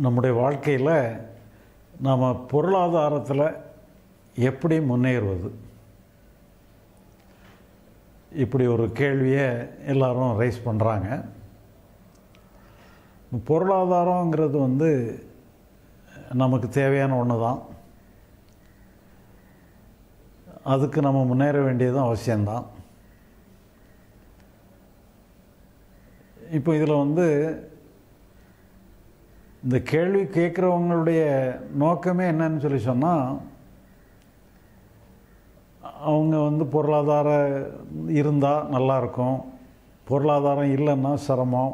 நம்முடைய வாழ்க்கையில் நாம் பொருளாதாரத்தில் எப்படி முன்னேறுவது இப்படி ஒரு கேள்வியை எல்லாரும் ரைஸ் பண்ணுறாங்க பொருளாதாரங்கிறது வந்து நமக்கு தேவையான ஒன்று தான் அதுக்கு நம்ம முன்னேற வேண்டியதும் அவசியம்தான் இப்போ இதில் வந்து இந்த கேள்வி கேட்குறவங்களுடைய நோக்கமே என்னன்னு சொல்லி சொன்னால் அவங்க வந்து பொருளாதாரம் இருந்தால் நல்லாயிருக்கும் பொருளாதாரம் இல்லைன்னா சிரமம்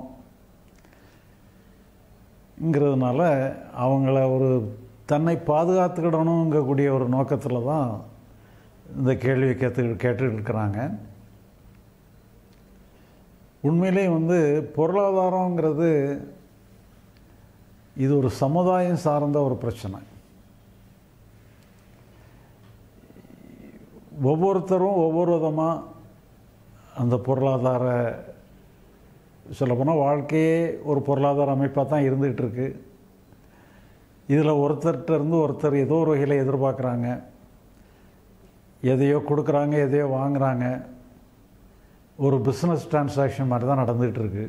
ங்கிறதுனால அவங்கள ஒரு தன்னை பாதுகாத்துக்கிடணுங்கக்கூடிய ஒரு நோக்கத்தில் தான் இந்த கேள்வியை கேட்டு கேட்டுட்டு இருக்கிறாங்க உண்மையிலே வந்து பொருளாதாரங்கிறது இது ஒரு சமுதாயம் சார்ந்த ஒரு பிரச்சனை ஒவ்வொருத்தரும் ஒவ்வொரு விதமாக அந்த பொருளாதார சொல்லப்போனால் வாழ்க்கையே ஒரு பொருளாதார அமைப்பாக தான் இருந்துகிட்டு இருக்கு இதில் ஒருத்தர்கிட்ட இருந்து ஒருத்தர் ஏதோ ஒரு வகையில் எதிர்பார்க்குறாங்க எதையோ கொடுக்குறாங்க எதையோ வாங்குறாங்க ஒரு பிஸ்னஸ் டிரான்சாக்ஷன் மாதிரி தான் நடந்துகிட்டு இருக்கு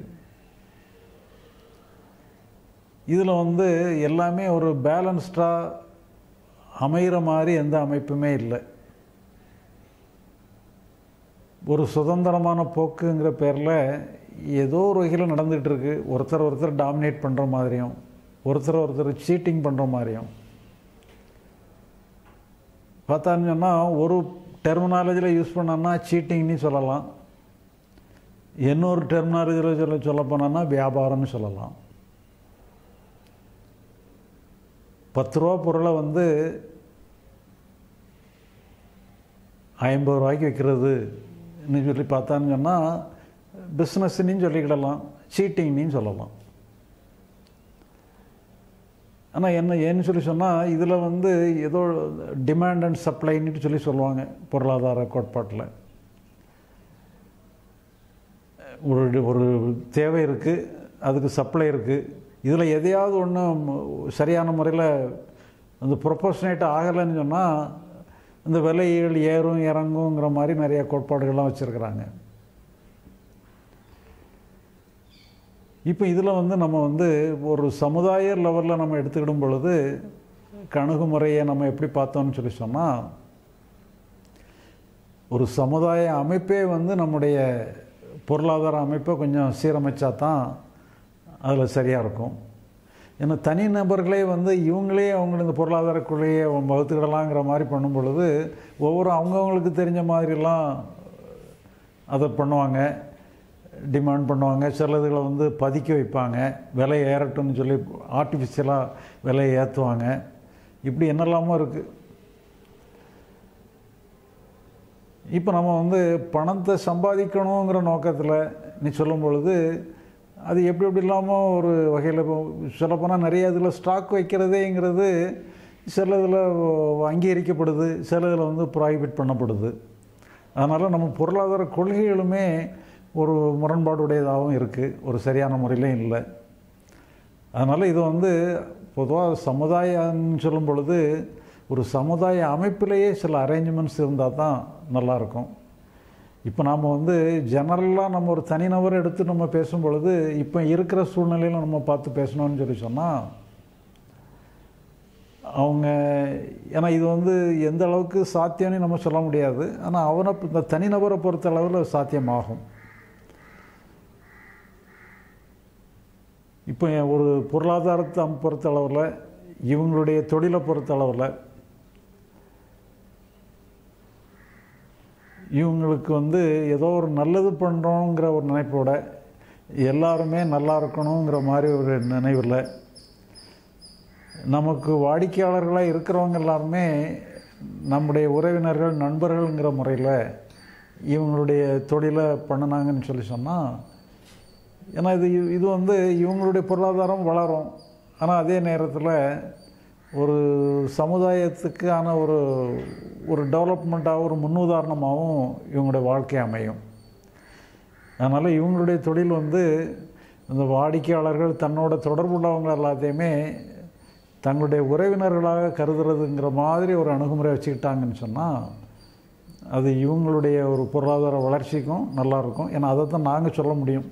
இதில் வந்து எல்லாமே ஒரு பேலன்ஸ்டாக அமைகிற மாதிரி எந்த அமைப்புமே இல்லை ஒரு சுதந்திரமான போக்குங்கிற பேரில் ஏதோ ஒரு வகையில் நடந்துகிட்டு இருக்கு ஒருத்தர் ஒருத்தர் டாமினேட் பண்ணுற மாதிரியும் ஒருத்தர் ஒருத்தர் சீட்டிங் பண்ணுற மாதிரியும் பார்த்தான்னு சொன்னால் ஒரு டெர்மினாலஜியில் யூஸ் பண்ணோன்னா சீட்டிங்னு சொல்லலாம் இன்னொரு டெர்மினாலஜியில் சொல்ல சொல்ல போனோன்னா வியாபாரம்னு சொல்லலாம் பத்து ரூபா பொருளை வந்து ஐம்பது ரூபாய்க்கு விற்கிறதுன்னு சொல்லி பார்த்தான்னு சொன்னால் பிஸ்னஸ்ன்னு சொல்லிக்கிடலாம் சீட்டிங்னு சொல்லலாம் ஆனால் என்ன ஏன்னு சொல்லி சொன்னால் இதில் வந்து ஏதோ டிமாண்ட் அண்ட் சப்ளைன்னு சொல்லி சொல்லுவாங்க பொருளாதார கோட்பாட்டில் ஒரு ஒரு தேவை இருக்குது அதுக்கு சப்ளை இருக்குது இதில் எதையாவது ஒன்று சரியான முறையில் அந்த ப்ரொபோஷனேட் ஆகலைன்னு சொன்னால் இந்த விலைகள் ஏறும் இறங்குங்கிற மாதிரி நிறைய கோட்பாடுகள்லாம் வச்சுருக்குறாங்க இப்போ இதில் வந்து நம்ம வந்து ஒரு சமுதாய லெவலில் நம்ம எடுத்துக்கிடும் பொழுது கணுகுமுறையை நம்ம எப்படி பார்த்தோம்னு சொல்லி சொன்னால் ஒரு சமுதாய அமைப்பே வந்து நம்முடைய பொருளாதார அமைப்பை கொஞ்சம் சீரமைச்சா தான் அதில் சரியாக இருக்கும் ஏன்னா தனி நபர்களே வந்து இவங்களே அவங்க இந்த பொருளாதார கொள்கையை வகுத்துக்கிடலாங்கிற மாதிரி பண்ணும் பொழுது ஒவ்வொரு அவங்கவுங்களுக்கு தெரிஞ்ச மாதிரிலாம் அதை பண்ணுவாங்க டிமாண்ட் பண்ணுவாங்க சில இதுகளை வந்து பதுக்கி வைப்பாங்க விலை ஏறட்டும்னு சொல்லி ஆர்டிஃபிஷியலாக விலையை ஏற்றுவாங்க இப்படி என்னெல்லாமோ இருக்குது இப்போ நம்ம வந்து பணத்தை சம்பாதிக்கணுங்கிற நோக்கத்தில் நீ சொல்லும் பொழுது அது எப்படி எப்படி இல்லாமல் ஒரு வகையில் சொல்லப்போனால் நிறைய இதில் ஸ்டாக் வைக்கிறதேங்கிறது சில இதில் அங்கீகரிக்கப்படுது சில இதில் வந்து ப்ராஹிபிட் பண்ணப்படுது அதனால் நம்ம பொருளாதார கொள்கைகளுமே ஒரு முரண்பாடுடையதாகவும் இருக்குது ஒரு சரியான முறையிலும் இல்லை அதனால் இது வந்து பொதுவாக சமுதாயம்னு சொல்லும் பொழுது ஒரு சமுதாய அமைப்பிலேயே சில அரேஞ்ச்மெண்ட்ஸ் இருந்தால் தான் நல்லாயிருக்கும் இப்போ நாம் வந்து ஜெனரலாக நம்ம ஒரு தனிநபர் எடுத்து நம்ம பேசும் பொழுது இப்போ இருக்கிற சூழ்நிலையில் நம்ம பார்த்து பேசணும்னு சொல்லி சொன்னால் அவங்க ஏன்னா இது வந்து எந்த அளவுக்கு சாத்தியம்னு நம்ம சொல்ல முடியாது ஆனால் அவனை இந்த தனிநபரை பொறுத்த அளவில் சாத்தியமாகும் இப்போ ஒரு பொருளாதாரத்தை பொறுத்த அளவில் இவங்களுடைய தொழிலை பொறுத்த அளவில் இவங்களுக்கு வந்து ஏதோ ஒரு நல்லது பண்ணுறோங்கிற ஒரு நினைப்போட எல்லாருமே நல்லா இருக்கணுங்கிற மாதிரி ஒரு நினைவில் நமக்கு வாடிக்கையாளர்களாக இருக்கிறவங்க எல்லாருமே நம்முடைய உறவினர்கள் நண்பர்கள்ங்கிற முறையில் இவங்களுடைய தொழிலை பண்ணினாங்கன்னு சொல்லி சொன்னால் ஏன்னா இது இது வந்து இவங்களுடைய பொருளாதாரம் வளரும் ஆனால் அதே நேரத்தில் ஒரு சமுதாயத்துக்கான ஒரு ஒரு டெவலப்மெண்ட்டாக ஒரு முன்னுதாரணமாகவும் இவங்களுடைய வாழ்க்கை அமையும் அதனால் இவங்களுடைய தொழில் வந்து இந்த வாடிக்கையாளர்கள் தன்னோட தொடர்புள்ளவங்க எல்லாத்தையுமே தங்களுடைய உறவினர்களாக கருதுறதுங்கிற மாதிரி ஒரு அணுகுமுறை வச்சுக்கிட்டாங்கன்னு சொன்னால் அது இவங்களுடைய ஒரு பொருளாதார வளர்ச்சிக்கும் நல்லாயிருக்கும் ஏன்னா அதை தான் நாங்கள் சொல்ல முடியும்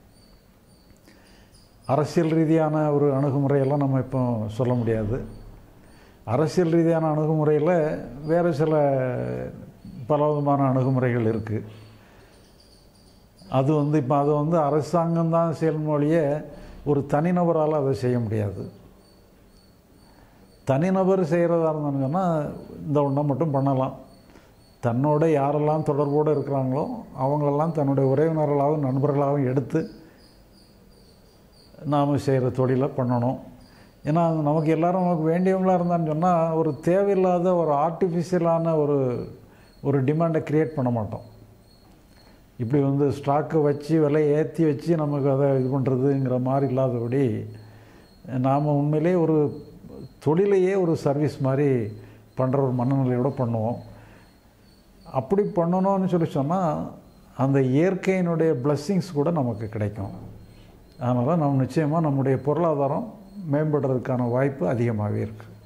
அரசியல் ரீதியான ஒரு அணுகுமுறையெல்லாம் நம்ம இப்போ சொல்ல முடியாது அரசியல் ரீதியான அணுகுமுறையில் வேறு சில பலவிதமான அணுகுமுறைகள் இருக்குது அது வந்து இப்போ அது வந்து அரசாங்கம் தான் செயல்மொழிய ஒரு தனிநபரால் அதை செய்ய முடியாது தனிநபர் செய்கிறதா இருந்தான்னு சொன்னால் இந்த ஒன்றை மட்டும் பண்ணலாம் தன்னோட யாரெல்லாம் தொடர்போடு இருக்கிறாங்களோ அவங்களெல்லாம் தன்னுடைய உறவினர்களாகவும் நண்பர்களாகவும் எடுத்து நாம் செய்கிற தொழிலை பண்ணணும் ஏன்னா அது நமக்கு எல்லாரும் நமக்கு வேண்டியவங்களாக இருந்தான்னு சொன்னால் ஒரு தேவையில்லாத ஒரு ஆர்டிஃபிஷியலான ஒரு ஒரு டிமாண்டை க்ரியேட் பண்ண மாட்டோம் இப்படி வந்து ஸ்டாக்கை வச்சு விலையை ஏற்றி வச்சு நமக்கு அதை இது பண்ணுறதுங்கிற மாதிரி இல்லாதபடி நாம் உண்மையிலே ஒரு தொழிலையே ஒரு சர்வீஸ் மாதிரி பண்ணுற ஒரு மனநிலையோடு பண்ணுவோம் அப்படி பண்ணணும்னு சொல்லி சொன்னால் அந்த இயற்கையினுடைய பிளஸ்ஸிங்ஸ் கூட நமக்கு கிடைக்கும் அதனால் நம்ம நிச்சயமாக நம்முடைய பொருளாதாரம் மேம்படுறதுக்கான வாய்ப்பு அதிகமாகவே இருக்குது